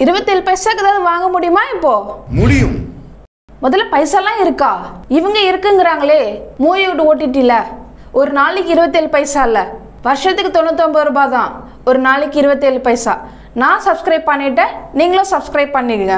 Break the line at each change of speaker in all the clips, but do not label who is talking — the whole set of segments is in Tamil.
இருபத்தேழு பைசாக்கு ஏதாவது வாங்க முடியுமா இப்போ
முடியும்
முதல்ல பைசாலாம் இருக்கா இவங்க இருக்குங்கிறாங்களே மூவியோட ஓடிடியில் ஒரு நாளைக்கு இருபத்தேழு பைசா இல்லை வருஷத்துக்கு தொண்ணூத்தொம்பது ரூபாய் தான் ஒரு நாளைக்கு இருபத்தேழு பைசா நான் சப்ஸ்கிரைப் பண்ணிட்டேன் நீங்களும் சப்ஸ்கிரைப் பண்ணிடுங்க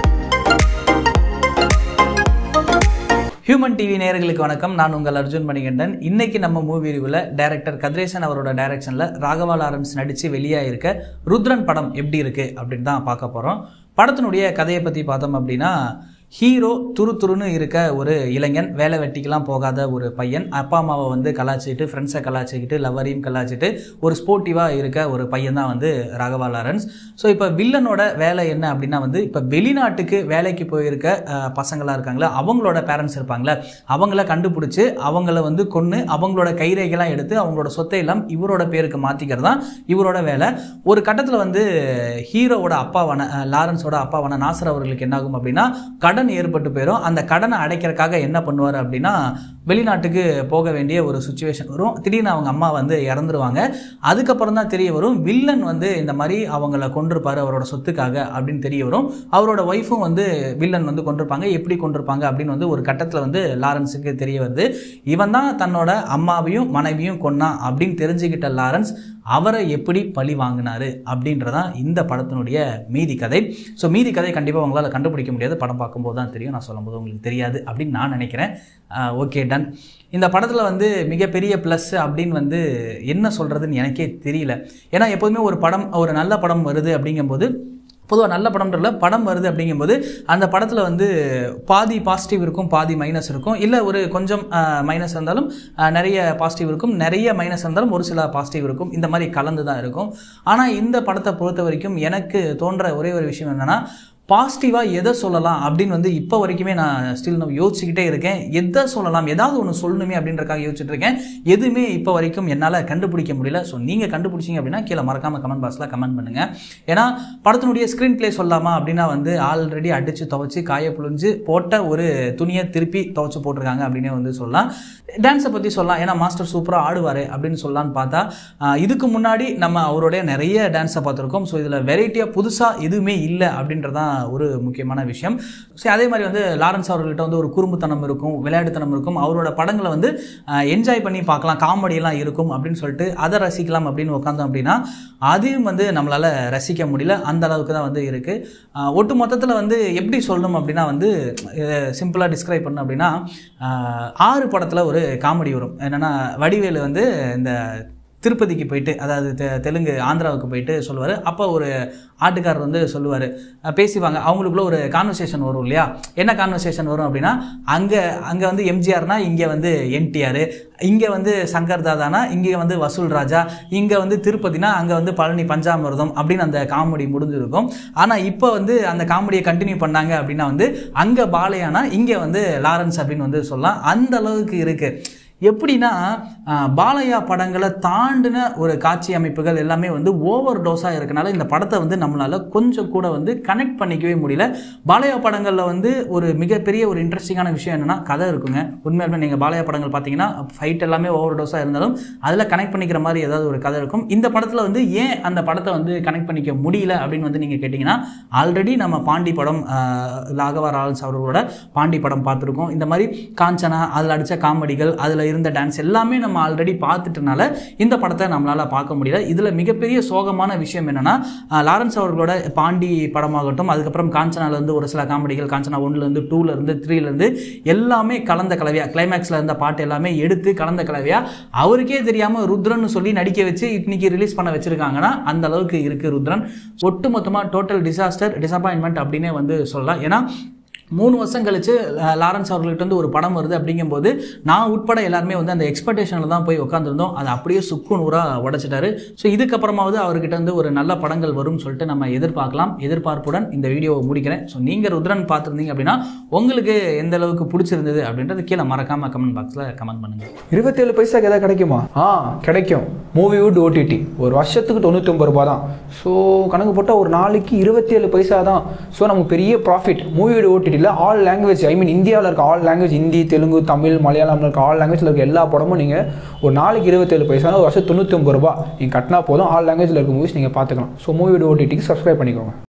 ஹியூமன் டிவி நேயர்களுக்கு வணக்கம் நான் உங்கள் அர்ஜுன் மணிகண்டன் இன்னைக்கு நம்ம மூவி ரிவ்யூவில் டைரக்டர் கதிரேசன் அவரோட டைரக்ஷனில் ராகவா லாரன்ஸ் நடித்து வெளியாகிருக்க ருத்ரன் படம் எப்படி இருக்குது அப்படின்னு தான் பார்க்க போகிறோம் படத்தினுடைய கதையை பற்றி பார்த்தோம் அப்படின்னா ஹீரோ துரு துருன்னு இருக்க ஒரு இளைஞன் வேலை வெட்டிக்கெல்லாம் போகாத ஒரு பையன் அப்பா அம்மாவை வந்து கலாச்சிட்டு ஃப்ரெண்ட்ஸை கலாச்சிக்கிட்டு லவரையும் கலாச்சிட்டு ஒரு ஸ்போர்ட்டிவாக இருக்க ஒரு பையன் தான் வந்து ராகவா லாரன்ஸ் ஸோ இப்போ வில்லனோட வேலை என்ன அப்படின்னா வந்து இப்போ வெளிநாட்டுக்கு வேலைக்கு போயிருக்க அஹ், பசங்களா இருக்காங்களா அவங்களோட பேரண்ட்ஸ் இருப்பாங்களே அவங்கள கண்டுபிடிச்சி அவங்கள வந்து கொன்று அவங்களோட கைரேகைலாம் எடுத்து அவங்களோட சொத்தை எல்லாம் இவரோட பேருக்கு மாற்றிக்கிறது தான் இவரோட வேலை ஒரு கட்டத்தில் வந்து ஹீரோவோட அப்பாவான அஹ், லாரன்ஸோட அப்பாவான நாசர் அவர்களுக்கு என்ன ஆகும் அப்படின்னா கடன் ஏற்பட்டு போயிடும் அந்த கடனை அடைக்கிறதுக்காக என்ன பண்ணுவார் அப்படின்னா வெளிநாட்டுக்கு போக வேண்டிய ஒரு சுச்சுவேஷன் வரும் திடீர்னு அவங்க அம்மா வந்து இறந்துருவாங்க அதுக்கப்புறம் தான் தெரிய வரும் வில்லன் வந்து இந்த மாதிரி அவங்கள கொண்டிருப்பாரு அவரோட சொத்துக்காக அப்படின்னு தெரிய வரும் அவரோட ஒய்ஃபும் வந்து வில்லன் வந்து கொண்டிருப்பாங்க எப்படி கொண்டிருப்பாங்க அப்படின்னு வந்து ஒரு கட்டத்தில் வந்து லாரன்ஸுக்கு தெரிய வருது இவன் தான் தன்னோட அம்மாவையும் மனைவியும் கொன்னான் அப்படின்னு தெரிஞ்சுக்கிட்ட லாரன்ஸ் அவரை எப்படி பழி வாங்கினாரு அப்படின்றதான் இந்த படத்தினுடைய மீதி கதை ஸோ மீதி கதை கண்டிப்பாக உங்களால் கண்டுபிடிக்க முடியாது படம் பார்க்கும்போது தான் தெரியும் நான் சொல்லும்போது உங்களுக்கு தெரியாது அப்படின்னு நான் நினைக்கிறேன் ஓகே டன் இந்த படத்தில் வந்து மிகப்பெரிய ப்ளஸ் அப்படின்னு வந்து என்ன சொல்கிறதுன்னு எனக்கே தெரியல ஏன்னா எப்போதுமே ஒரு படம் ஒரு நல்ல படம் வருது அப்படிங்கும்போது பொதுவாக நல்ல படம்ன்றல படம் வருது அப்படிங்கும்போது அந்த படத்தில் வந்து பாதி பாசிட்டிவ் இருக்கும் பாதி மைனஸ் இருக்கும் இல்லை ஒரு கொஞ்சம் மைனஸ் இருந்தாலும் அஹ், நிறைய பாசிட்டிவ் இருக்கும் நிறைய மைனஸ் இருந்தாலும் ஒரு சில பாசிட்டிவ் இருக்கும் இந்த மாதிரி கலந்து தான் இருக்கும் ஆனால் இந்த படத்தை பொறுத்த வரைக்கும் எனக்கு தோன்ற ஒரே ஒரு விஷயம் என்னென்னா பாசிட்டிவாக எதை சொல்லலாம் அப்படின்னு வந்து இப்போ வரைக்குமே நான் ஸ்டில் நான் யோசிச்சுக்கிட்டே இருக்கேன் எதை சொல்லலாம் ஏதாவது ஒன்று சொல்லணுமே அப்படின்றக்காக யோசிச்சுட்டு இருக்கேன் எதுவுமே இப்போ வரைக்கும் என்னால் கண்டுபிடிக்க முடியல ஸோ நீங்கள் கண்டுபிடிச்சிங்க அப்படின்னா கீழே மறக்காமல் கமெண்ட் பாக்ஸில் கமெண்ட் பண்ணுங்கள் ஏன்னா படத்தினுடைய ஸ்க்ரீன் ப்ளே சொல்லலாமா அப்படின்னா வந்து ஆல்ரெடி அடித்து துவைச்சி காய புழிஞ்சு போட்ட ஒரு துணியை திருப்பி துவைச்சு போட்டிருக்காங்க அப்படின்னே வந்து சொல்லலாம் டான்ஸை பற்றி சொல்லலாம் ஏன்னா மாஸ்டர் சூப்பராக ஆடுவார் அப்படின்னு சொல்லலான்னு பார்த்தா ஆஹ், இதுக்கு முன்னாடி நம்ம அவருடைய நிறைய டான்ஸை பார்த்துருக்கோம் ஸோ இதில் வெரைட்டியாக புதுசாக எதுவுமே இல்லை அப்படின்றதான் ஒரு முக்கியமான விஷயம் ஸோ அதே மாதிரி வந்து லாரன்ஸ் அவர்கள்ட்ட வந்து ஒரு குறும்புத்தனம் இருக்கும் விளையாட்டுத்தனம் இருக்கும் அவரோட படங்களை வந்து என்ஜாய் பண்ணி பார்க்கலாம் காமெடியெல்லாம் இருக்கும் அப்படின்னு சொல்லிட்டு அதை ரசிக்கலாம் அப்படின்னு உட்காந்தோம் அப்படின்னா அதையும் வந்து நம்மளால் ரசிக்க முடியல அந்த அளவுக்கு தான் வந்து இருக்குது ஒட்டு மொத்தத்தில் வந்து எப்படி சொல்லணும் அப்படின்னா வந்து சிம்பிளாக டிஸ்கிரைப் பண்ணணும் அப்படின்னா ஆஹ், ஆறு படத்தில் ஒரு காமெடி வரும் என்னென்னா வடிவேலு வந்து இந்த திருப்பதிக்கு போயிட்டு அதாவது தெ- தெலுங்கு ஆந்திராவுக்கு போயிட்டு சொல்லுவார் அப்போ ஒரு ஆட்டுக்காரர் வந்து சொல்லுவார் பேசிவாங்க அவங்களுக்குள்ள ஒரு கான்வர்சேஷன் வரும் இல்லையா என்ன கான்வர்சேஷன் வரும் அப்படின்னா அங்கே அங்கே வந்து எம்ஜிஆர்னா இங்கே வந்து என்டிஆர் இங்கே வந்து சங்கர் தாதானா இங்கே வந்து வசூல் ராஜா இங்கே வந்து திருப்பதினா அங்கே வந்து பழனி பஞ்சாமிர்தம் அப்படின்னு அந்த காமெடி முடிஞ்சிருக்கும் ஆனால் இப்போ வந்து அந்த காமெடியை கண்டினியூ பண்ணாங்க அப்படின்னா வந்து அங்கே பாலையானா இங்கே வந்து லாரன்ஸ் அப்படின்னு வந்து சொல்லலாம் அந்த அளவுக்கு இருக்குது எப்படின்னா ஆஹ், பாலையா படங்களை தாண்டின ஒரு காட்சி அமைப்புகள் எல்லாமே வந்து ஓவர் டோஸாக இருக்கனால இந்த படத்தை வந்து நம்மளால் கொஞ்சம் கூட வந்து கனெக்ட் பண்ணிக்கவே முடியல பாலையா படங்களில் வந்து ஒரு மிகப்பெரிய ஒரு இன்ட்ரெஸ்டிங்கான விஷயம் என்னென்னா கதை இருக்குங்க உண்மையாலுமே நீங்கள் பாலையா படங்கள் பார்த்தீங்கன்னா ஃபைட் எல்லாமே ஓவர் டோஸாக இருந்தாலும் அதில் கனெக்ட் பண்ணிக்கிற மாதிரி ஏதாவது ஒரு கதை இருக்கும் இந்த படத்தில் வந்து ஏன் அந்த படத்தை வந்து கனெக்ட் பண்ணிக்க முடியல அப்படின்னு வந்து நீங்கள் கேட்டிங்கன்னா ஆல்ரெடி நம்ம பாண்டி படம் ஆஹ், ராகவா ராவல்ஸ் அவர்களோட பாண்டி படம் பார்த்துருக்கோம் இந்த மாதிரி காஞ்சனா அதில் அடித்த காமெடிகள் அதில் இருந்த டான்ஸ் எல்லாமே நம்ம ஆல்ரெடி பார்த்துட்டனால இந்த படத்தை நம்மளால் பார்க்க முடியல இதில் மிகப்பெரிய சோகமான விஷயம் என்னென்னா லாரன்ஸ் அவர்களோட பாண்டி படமாகட்டும் அதுக்கப்புறம் காஞ்சனால இருந்து ஒரு சில காமெடிகள் காஞ்சனா ஒன்றுலேருந்து டூலேருந்து த்ரீலேருந்து எல்லாமே கலந்த கலவையாக கிளைமேக்ஸில் இருந்த பாட்டு எல்லாமே எடுத்து கலந்த கலவையாக அவருக்கே தெரியாமல் ருத்ரன் சொல்லி நடிக்க வச்சு இன்னைக்கு ரிலீஸ் பண்ண வச்சிருக்காங்கன்னா அந்த அளவுக்கு இருக்குது ருத்ரன் ஒட்டுமொத்தமாக டோட்டல் டிசாஸ்டர் டிசப்பாயின்மெண்ட் அப்படின்னே வந்து சொல்லலாம் ஏன்னா மூணு வருஷம் கழிச்சு அஹ், லாரன்ஸ் அவர்கள்ட்ட வந்து ஒரு படம் வருது அப்படிங்கும்போது நான் உட்பட எல்லாருமே வந்து அந்த எக்ஸ்பெக்டேஷனில் தான் போய் உட்காந்துருந்தோம் அதை அப்படியே சுக்கு நூறாக உடைச்சிட்டாரு ஸோ இதுக்கப்புறமாவது அவர்கிட்ட வந்து ஒரு நல்ல படங்கள் வரும்னு சொல்லிட்டு நம்ம எதிர்பார்க்கலாம் எதிர்பார்ப்புடன் இந்த வீடியோவை முடிக்கிறேன் ஸோ நீங்கள் ருத்ரன் பார்த்துருந்தீங்க அப்படின்னா உங்களுக்கு எந்த அளவுக்கு பிடிச்சிருந்தது அப்படின்றது கீழே மறக்காமல் கமெண்ட் பாக்ஸில் கமெண்ட் பண்ணுங்கள்
இருபத்தேழு பைசாக்கு எதாவது கிடைக்குமா ஆ கிடைக்கும் மூவிவுட் ஓடிடி ஒரு வருஷத்துக்கு தொண்ணூத்தொம்பது ரூபா தான் ஸோ கணக்கு போட்டால் ஒரு நாளைக்கு இருபத்தேழு பைசா தான் ஸோ நமக்கு பெரிய ப்ராஃபிட் மூவிவுட் ஓடிடியில் ஆல் லாங்குவேஜ் ஐ மீன் இந்தியாவில் இருக்க ஆல் லாங்குவேஜ் ஹிந்தி தெலுங்கு தமிழ் மலையாளம்ல இருக்க ஆல் லாங்குவேஜில் இருக்க எல்லா படமும் நீங்கள் ஒரு நாளைக்கு இருபத்தேழு பைசா ஒரு வருஷம் தொண்ணூத்தொம்பது ரூபா நீங்கள் கட்டினா போதும் ஆல் லாங்குவேஜில் இருக்க மூவிஸ் நீங்கள் பார்த்துக்கலாம் ஸோ மூவிவுட் ஓடிடிக்கு சப்ஸ்கிரைப் பண்ணிக்கோங்க